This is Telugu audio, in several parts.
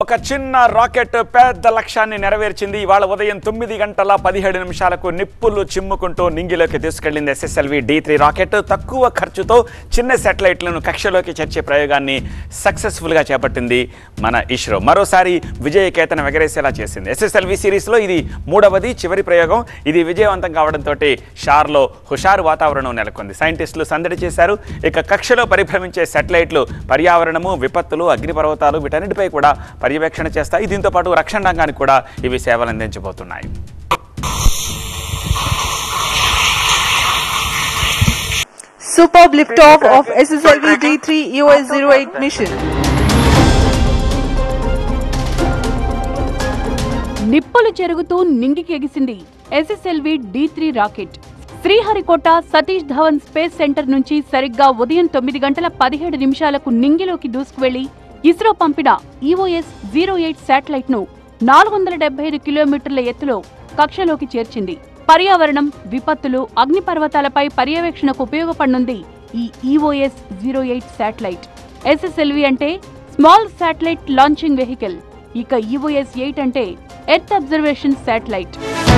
ఒక చిన్న రాకెట్ పెద్ద లక్ష్యాన్ని నెరవేర్చింది ఇవాళ ఉదయం తొమ్మిది గంటల పదిహేడు నిమిషాలకు నిప్పులు చిమ్ముకుంటూ నింగిలోకి తీసుకెళ్లింది ఎస్ఎస్ఎల్వి డి త్రీ రాకెట్ తక్కువ ఖర్చుతో చిన్న శాటిలైట్లను కక్షలోకి చేర్చే ప్రయోగాన్ని సక్సెస్ఫుల్గా చేపట్టింది మన ఇస్రో మరోసారి విజయకేతనం ఎగరేసేలా చేసింది ఎస్ఎస్ఎల్వి సిరీస్లో ఇది మూడవది చివరి ప్రయోగం ఇది విజయవంతం కావడంతో షార్లో హుషారు వాతావరణం నెలకొంది సైంటిస్టులు సందడి చేశారు ఇక కక్షలో పరిభ్రమించే శాటిలైట్లు పర్యావరణము విపత్తులు అగ్నిపర్వతాలు వీటన్నిటిపై కూడా పర్యవేక్షణ చేస్తాయి దీంతో పాటు రక్షణ రంగానికి కూడా ఇవి సేవలు అందించబోతున్నాయి Superb liftoff of SSLV D3 EOS 08 mission. నిప్పులు చెరుగుతూ నింగికి ఎగిసింది SSLV D three rocket Sriharikota Satish Dhawan space centre నుంచి సరిగ్గా ఉదయం తొమ్మిది గంటల పదిహేడు నిమిషాలకు నింగిలోకి దూసుకువెళ్లి ఇస్రో పంపిన ఈఓఎస్ జీరో ఎయిట్ శాటిలైట్ ను నాలుగు వందల డెబ్బై ఐదు కిలోమీటర్ల ఎత్తులో కక్షలోకి చేర్చింది పర్యావరణం విపత్తులు అగ్నిపర్వతాలపై పర్యవేక్షణకు ఉపయోగపడనుంది ఈ EOS zero eight satellite SSLV అంటే స్మాల్ శాటిలైట్ లాంచింగ్ వెహికల్ ఇక ఈఓఎస్ ఎయిట్ అంటే earth observation satellite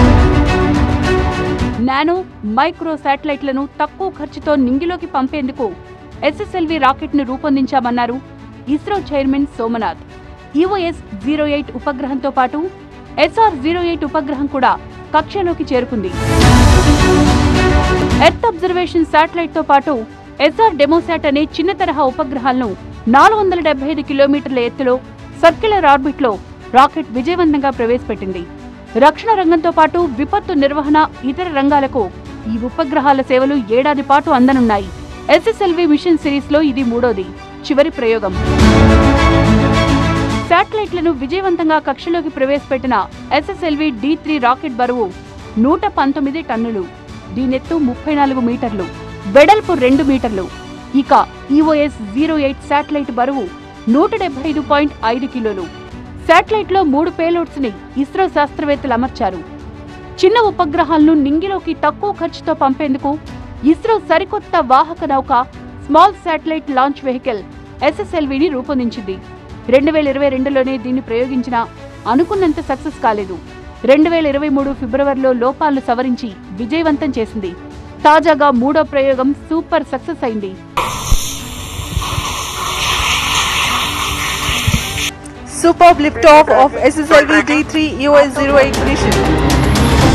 nano micro శాటిలైట్లను తక్కువ ఖర్చుతో నింగిలోకి పంపేందుకు ఎస్ఎస్ఎల్వి రాకెట్ ను రూపొందించామన్నారు ISRO chairman Somnath EOS zero eight ఉపగ్రహంతో పాటు ఎస్ఆర్ జీరో ఎయిట్ ఉపగ్రహం కూడా కక్షలోకి చేరుకుంది ఎర్త్ అబ్జర్వేషన్ శాటిలైట్ తో పాటు ఎస్ఆర్ డెమోసాట్ అనే చిన్న తరహా ఉపగ్రహాలను నాలుగు వందల డెబ్బై ఐదు కిలోమీటర్ల ఎత్తులో సర్క్యులర్ ఆర్బిట్ లో రాకెట్ విజయవంతంగా ప్రవేశపెట్టింది రక్షణ రంగంతో పాటు విపత్తు నిర్వహణ ఇతర రంగాలకు ఈ ఉపగ్రహాల సేవలు ఏడాది పాటు అందనున్నాయి ఎస్ఎస్ఎల్వి మిషన్ సిరీస్ లో ఇది మూడోది చివరి ప్రయోగం శాటిలైట్లను విజయవంతంగా కక్షలోకి ప్రవేశపెట్టిన ఎస్ఎస్ఎల్వి డి త్రీ రాకెట్ బరువు నూట పంతొమ్మిది టన్నులు దీనెత్తు ముప్పై నాలుగు మీటర్లు వెడల్పు రెండు మీటర్లు ఇక ఈఓఎస్ జీరో ఎయిట్ శాటిలైట్ బరువు నూట డెబ్బై ఐదు పాయింట్ ఐదు కిలోలు శాటిలైట్ లో మూడు పేలోడ్స్ ని ఇస్రో శాస్త్రవేత్తలు అమర్చారు చిన్న ఉపగ్రహాలను నింగిలోకి తక్కువ ఖర్చుతో పంపేందుకు ఇస్రో సరికొత్త వాహక నౌక స్మాల్ శాటిలైట్ లాంచ్ వెహికల్ ఎస్ఎస్ఎల్విని రూపొందించింది రెండు వేల ఇరవై రెండులోనే దీన్ని ప్రయోగించినా అనుకున్నంత సక్సెస్ కాలేదు రెండు వేల ఇరవై మూడు ఫిబ్రవరిలో లోపాలను సవరించి విజయవంతం చేసింది తాజాగా మూడో ప్రయోగం సూపర్ సక్సెస్ అయింది Superb liftoff of SSLV D3 EOS 08 mission.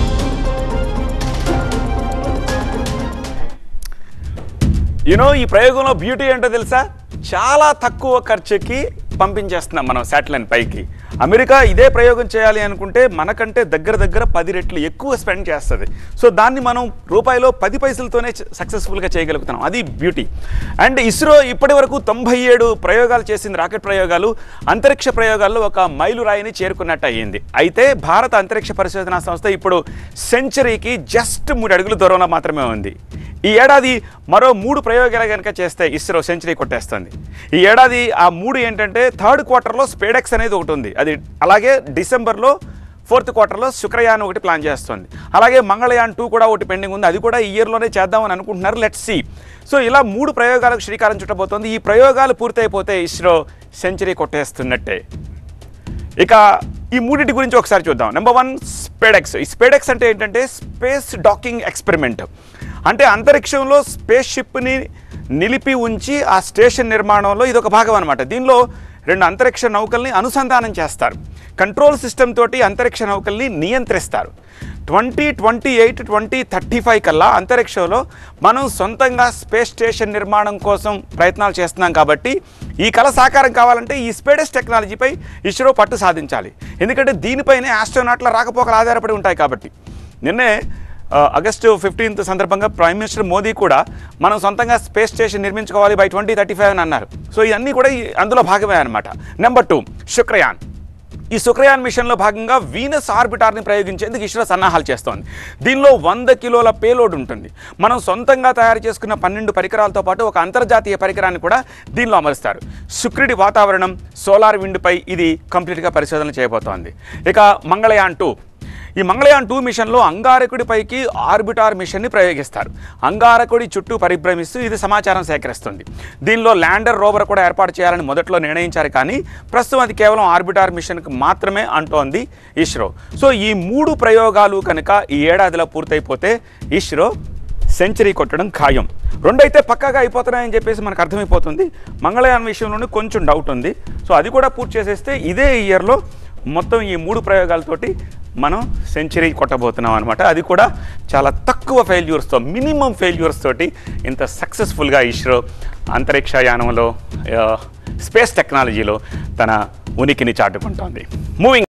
యూనో ఈ ప్రయోగంలో బ్యూటీ ఏంటో తెలుసా చాలా తక్కువ ఖర్చుకి పంపించేస్తున్నాం మనం శాటిలైట్ పైకి అమెరికా ఇదే ప్రయోగం చేయాలి అనుకుంటే మనకంటే దగ్గర దగ్గర పది రెట్లు ఎక్కువ స్పెండ్ చేస్తుంది సో దాన్ని మనం రూపాయిలో పది పైసలతోనే సక్సెస్ఫుల్గా చేయగలుగుతున్నాం అది బ్యూటీ అండ్ ఇస్రో ఇప్పటి వరకు తొంభై ఏడు ప్రయోగాలు చేసింది రాకెట్ ప్రయోగాలు అంతరిక్ష ప్రయోగాల్లో ఒక మైలురాయిని చేరుకున్నట్టు అయ్యింది అయితే భారత అంతరిక్ష పరిశోధనా సంస్థ ఇప్పుడు సెంచరీకి జస్ట్ మూడు అడుగుల దూరంలో మాత్రమే ఉంది ఈ ఏడాది మరో మూడు ప్రయోగాలు కనుక చేస్తే ఇస్రో సెంచరీ కొట్టేస్తుంది ఈ ఏడాది ఆ మూడు ఏంటంటే థర్డ్ క్వార్టర్లో స్పేడెక్స్ అనేది ఒకటి ఉంది అది అలాగే డిసెంబర్లో ఫోర్త్ క్వార్టర్లో శుక్రయాన్ ఒకటి ప్లాన్ చేస్తుంది అలాగే మంగళయాన్ టూ కూడా ఒకటి పెండింగ్ ఉంది అది కూడా ఈ ఇయర్లోనే చేద్దామని అనుకుంటున్నారు లెట్స్ సి సో ఇలా మూడు ప్రయోగాలకు శ్రీకారం చుట్టబోతోంది ఈ ప్రయోగాలు పూర్తయిపోతే ఇస్రో సెంచరీ కొట్టేస్తున్నట్టే ఇక ఈ మూడింటి గురించి ఒకసారి చూద్దాం నెంబర్ వన్ స్పేడెక్స్ ఈ స్పేడెక్స్ అంటే ఏంటంటే స్పేస్ డాకింగ్ ఎక్స్పెరిమెంట్ అంటే అంతరిక్షంలో స్పేస్ షిప్ని నిలిపి ఉంచి ఆ స్టేషన్ నిర్మాణంలో ఇది ఒక భాగం అనమాట దీనిలో రెండు అంతరిక్ష నౌకల్ని అనుసంధానం చేస్తారు కంట్రోల్ సిస్టమ్ తోటి అంతరిక్ష నౌకల్ని నియంత్రిస్తారు twenty twenty eight twenty thirty five కల్లా అంతరిక్షంలో మనం సొంతంగా స్పేస్ స్టేషన్ నిర్మాణం కోసం ప్రయత్నాలు చేస్తున్నాం కాబట్టి ఈ కళ సాకారం కావాలంటే ఈ స్పేడెస్ టెక్నాలజీపై ఇస్రో పట్టు సాధించాలి ఎందుకంటే దీనిపైనే ఆస్ట్రోనాట్ల రాకపోకలు ఆధారపడి ఉంటాయి కాబట్టి నిన్నే ఆ, ఆగస్టు ఫిఫ్టీన్త్ సందర్భంగా ప్రైమ్ మినిస్టర్ మోదీ కూడా మనం సొంతంగా స్పేస్ స్టేషన్ నిర్మించుకోవాలి బై ట్వంటీ థర్టీ ఫైవ్ అని అన్నారు సో ఇవన్నీ కూడా ఈ- అందులో భాగమే అనమాట నెంబర్ టూ శుక్రయాన్ ఈ శుక్రయాన్ మిషన్లో భాగంగా వీనస్ ఆర్బిటార్ని ప్రయోగించేందుకు ఇస్రో సన్నాహాలు చేస్తోంది దీనిలో వంద కిలోల పేలోడ్ ఉంటుంది మనం సొంతంగా తయారు చేసుకున్న పన్నెండు పరికరాలతో పాటు ఒక అంతర్జాతీయ పరికరాన్ని కూడా దీనిలో అమరుస్తారు శుక్రుడి వాతావరణం సోలార్ విండ్పై ఇది కంప్లీట్గా పరిశోధన చేయబోతోంది ఇక మంగళయాన్ టూ ఈ మంగళయాన్ టూ మిషన్లో అంగారకుడి పైకి ఆర్బిటార్ మిషన్ని ప్రయోగిస్తారు అంగారకుడి చుట్టూ పరిభ్రమిస్తూ ఇది సమాచారం సేకరిస్తుంది దీనిలో ల్యాండర్ రోవర్ కూడా ఏర్పాటు చేయాలని మొదట్లో నిర్ణయించారు కానీ ప్రస్తుతం అది కేవలం ఆర్బిటార్ మిషన్కి మాత్రమే అంటోంది ఇస్రో సో ఈ మూడు ప్రయోగాలు కనుక ఈ ఏడాదిలో పూర్తయిపోతే ఇస్రో సెంచరీ కొట్టడం ఖాయం రెండైతే పక్కాగా అయిపోతున్నాయని చెప్పేసి మనకు అర్థమైపోతుంది మంగళయాన్ విషయంలోనే కొంచెం డౌట్ ఉంది సో అది కూడా పూర్తి చేసేస్తే ఇదే ఇయర్లో మొత్తం ఈ మూడు ప్రయోగాలతోటి మనం సెంచరీ కొట్టబోతున్నాం అనమాట అది కూడా చాలా తక్కువ ఫెయిల్యూర్స్తో మినిమం ఫెయిల్యూర్స్ తోటి ఇంత సక్సెస్ఫుల్గా ఇస్రో అంతరిక్ష యానంలో స్పేస్ టెక్నాలజీలో తన ఉనికిని చాటుకుంటోంది మూవింగ్